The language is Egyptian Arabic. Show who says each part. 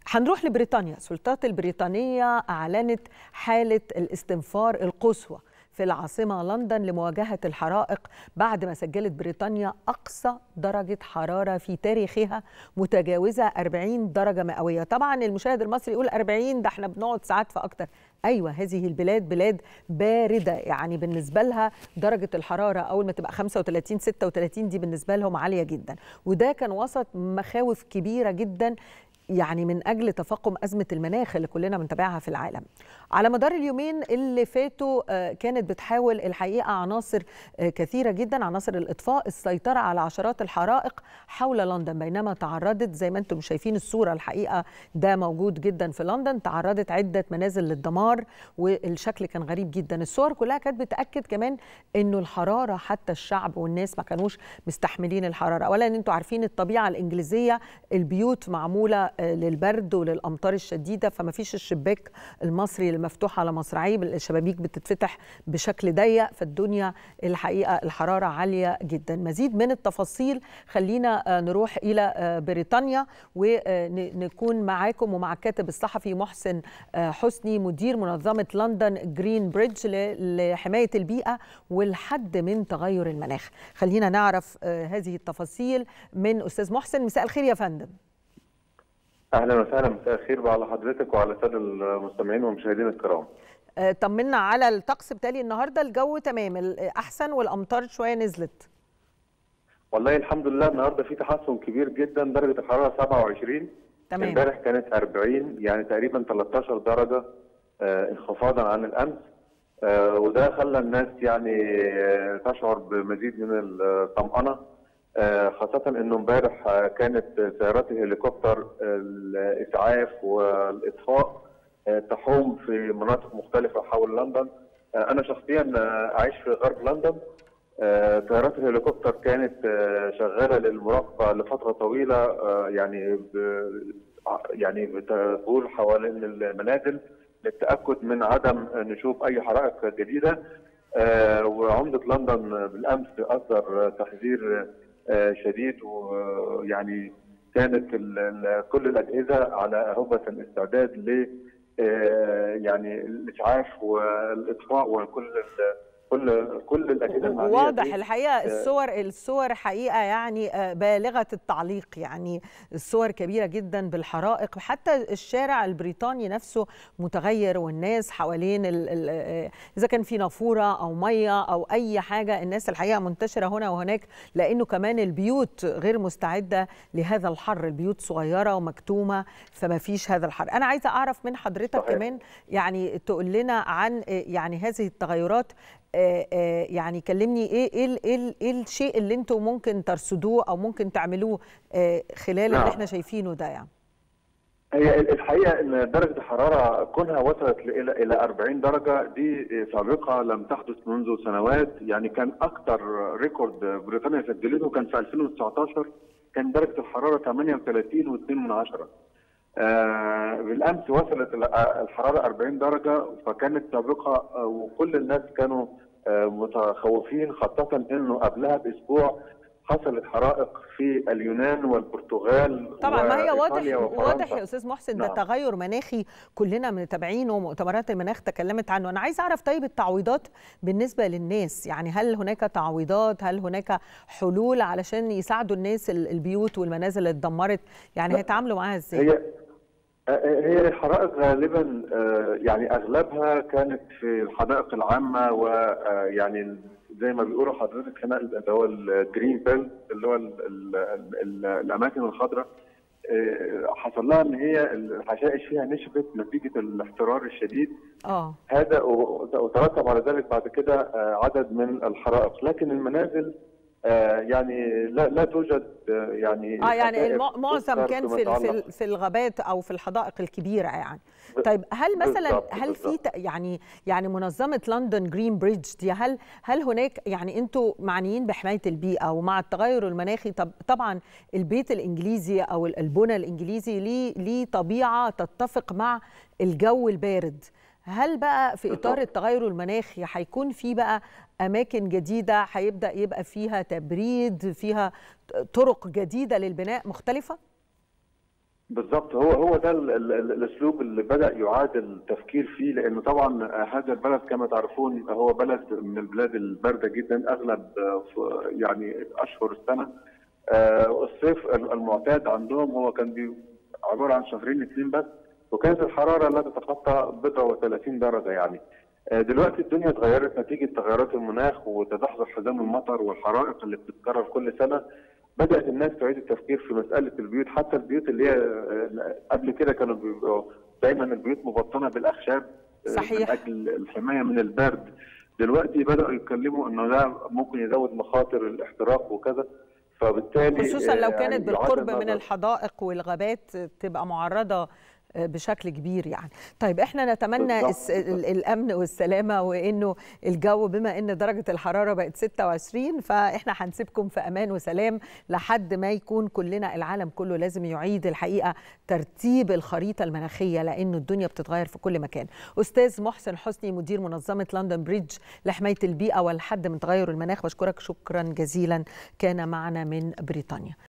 Speaker 1: هنروح لبريطانيا السلطات البريطانية أعلنت حالة الاستنفار القصوى في العاصمة لندن لمواجهة الحرائق بعد ما سجلت بريطانيا أقصى درجة حرارة في تاريخها متجاوزة 40 درجة مئوية طبعا المشاهد المصري يقول 40 ده احنا بنقعد ساعات في أكتر أيوة هذه البلاد بلاد باردة يعني بالنسبة لها درجة الحرارة أول ما تبقى 35 36 دي بالنسبة لهم عالية جدا وده كان وسط مخاوف كبيرة جدا يعني من اجل تفاقم ازمه المناخ اللي كلنا بنتابعها في العالم. على مدار اليومين اللي فاتوا كانت بتحاول الحقيقه عناصر كثيره جدا عناصر الاطفاء السيطره على عشرات الحرائق حول لندن بينما تعرضت زي ما انتم شايفين الصوره الحقيقه ده موجود جدا في لندن تعرضت عده منازل للدمار والشكل كان غريب جدا الصور كلها كانت بتاكد كمان انه الحراره حتى الشعب والناس ما كانوش مستحملين الحراره اولا انتم عارفين الطبيعه الانجليزيه البيوت معموله للبرد وللامطار الشديده فما فيش الشباك المصري المفتوح على مصراعيه الشبابيك بتتفتح بشكل ضيق فالدنيا الحقيقه الحراره عاليه جدا مزيد من التفاصيل خلينا نروح الى بريطانيا ونكون معاكم ومع الكاتب الصحفي محسن حسني مدير منظمه لندن جرين بريدج لحمايه البيئه والحد من تغير المناخ خلينا نعرف هذه التفاصيل من استاذ محسن مساء الخير يا فندم
Speaker 2: اهلا وسهلا مساء الخير على حضرتك وعلى الساده المستمعين والمشاهدين الكرام.
Speaker 1: طمنا على الطقس بالتالي النهارده الجو تمام احسن والامطار شويه نزلت.
Speaker 2: والله الحمد لله النهارده في تحسن كبير جدا درجه الحراره 27
Speaker 1: تمام
Speaker 2: امبارح كانت 40 يعني تقريبا 13 درجه انخفاضا عن الامس وده خلى الناس يعني تشعر بمزيد من الطمانه خاصة انه امبارح كانت سيارات الهليكوبتر الاسعاف والاطفاء تحوم في مناطق مختلفة حول لندن انا شخصيا اعيش في غرب لندن طيارات الهليكوبتر كانت شغالة للمراقبة لفترة طويلة يعني يعني بتدور حوالين المنازل للتأكد من عدم نشوف أي حرائق جديدة وعمدة لندن بالأمس أصدر تحذير شديد ويعني كانت كل الاجهزه على هبه الاستعداد ل يعني الاسعاف والاطفاء وكل كل كل الاجهزه
Speaker 1: واضح الحقيقه الصور الصور حقيقه يعني بالغه التعليق يعني الصور كبيره جدا بالحرائق حتى الشارع البريطاني نفسه متغير والناس حوالين ال ال اذا كان في نافوره او ميه او اي حاجه الناس الحقيقه منتشره هنا وهناك لانه كمان البيوت غير مستعده لهذا الحر البيوت صغيره ومكتومه فما فيش هذا الحر انا عايزه اعرف من حضرتك صحيح. كمان يعني تقول لنا عن يعني هذه التغيرات آآ آآ يعني كلمني ايه ايه ايه, إيه الشيء اللي انتم ممكن ترصدوه او ممكن تعملوه خلال نعم. اللي احنا شايفينه ده يعني
Speaker 2: هي الحقيقه ان درجه الحراره كونها وصلت الى الى 40 درجه دي سابقه لم تحدث منذ سنوات يعني كان اكثر ريكورد بريطانيا سجلته كان في 2019 كان درجه الحراره 38 و2 من عشرة آه بالامس وصلت الحراره 40 درجه فكانت سابقه وكل الناس كانوا آه متخوفين خاصه انه قبلها باسبوع حصلت حرائق في اليونان والبرتغال
Speaker 1: طبعا ما هي واضح واضح يا استاذ محسن نعم. ده تغير مناخي كلنا متابعينه ومؤتمرات المناخ تكلمت عنه انا عايز اعرف طيب التعويضات بالنسبه للناس يعني هل هناك تعويضات هل هناك حلول علشان يساعدوا الناس البيوت والمنازل اللي اتدمرت يعني هيتعاملوا معاها ازاي
Speaker 2: هي هي الحرائق غالبا يعني اغلبها كانت في الحدائق العامه ويعني زي ما بيقولوا حضرتك هنا اللي هو الجرين بيلت اللي هو ال ال ال الاماكن الخضراء حصل لها ان هي الحشائش فيها نشفت نتيجه الاحترار الشديد
Speaker 1: اه
Speaker 2: هذا وترتب على ذلك بعد كده عدد من الحرائق لكن المنازل آه يعني لا لا توجد آه يعني
Speaker 1: اه يعني معظم كان في في, في الغابات او في الحدائق الكبيره يعني طيب هل مثلا هل في يعني يعني منظمه لندن جرين بريدج دي هل هل هناك يعني انتم معنيين بحمايه البيئه ومع التغير المناخي طب طبعا البيت الانجليزي او البنى الانجليزي ليه ليه طبيعه تتفق مع الجو البارد هل بقى في اطار التغير المناخي هيكون في بقى اماكن جديده هيبدا يبقى فيها تبريد فيها طرق جديده للبناء مختلفه
Speaker 2: بالظبط هو هو ده ال ال ال الاسلوب اللي بدا يعاد التفكير فيه لانه طبعا هذا البلد كما تعرفون هو بلد من البلاد البارده جدا اغلب يعني اشهر السنه الصيف المعتاد عندهم هو كان عباره عن شهرين اثنين بس وكانت الحراره لا تتخطى بضع و30 درجه يعني دلوقتي الدنيا اتغيرت نتيجه تغيرات المناخ وتدحضر حزام المطر والحرائق اللي بتتكرر كل سنه بدات الناس تعيد التفكير في مساله البيوت حتى البيوت اللي هي قبل كده كانوا بيبقوا دايما البيوت مبطنه بالاخشاب
Speaker 1: صحيح
Speaker 2: من اجل الحمايه من البرد دلوقتي بداوا يتكلموا انه ده ممكن يزود مخاطر الاحتراق وكذا فبالتالي
Speaker 1: خصوصا لو كانت يعني بالقرب من الحدائق والغابات تبقى معرضه بشكل كبير يعني طيب احنا نتمنى الامن والسلامه وانه الجو بما ان درجه الحراره بقت 26 فاحنا هنسيبكم في امان وسلام لحد ما يكون كلنا العالم كله لازم يعيد الحقيقه ترتيب الخريطه المناخيه لانه الدنيا بتتغير في كل مكان استاذ محسن حسني مدير منظمه لندن بريدج لحمايه البيئه والحد من تغير المناخ بشكرك شكرا جزيلا كان معنا من بريطانيا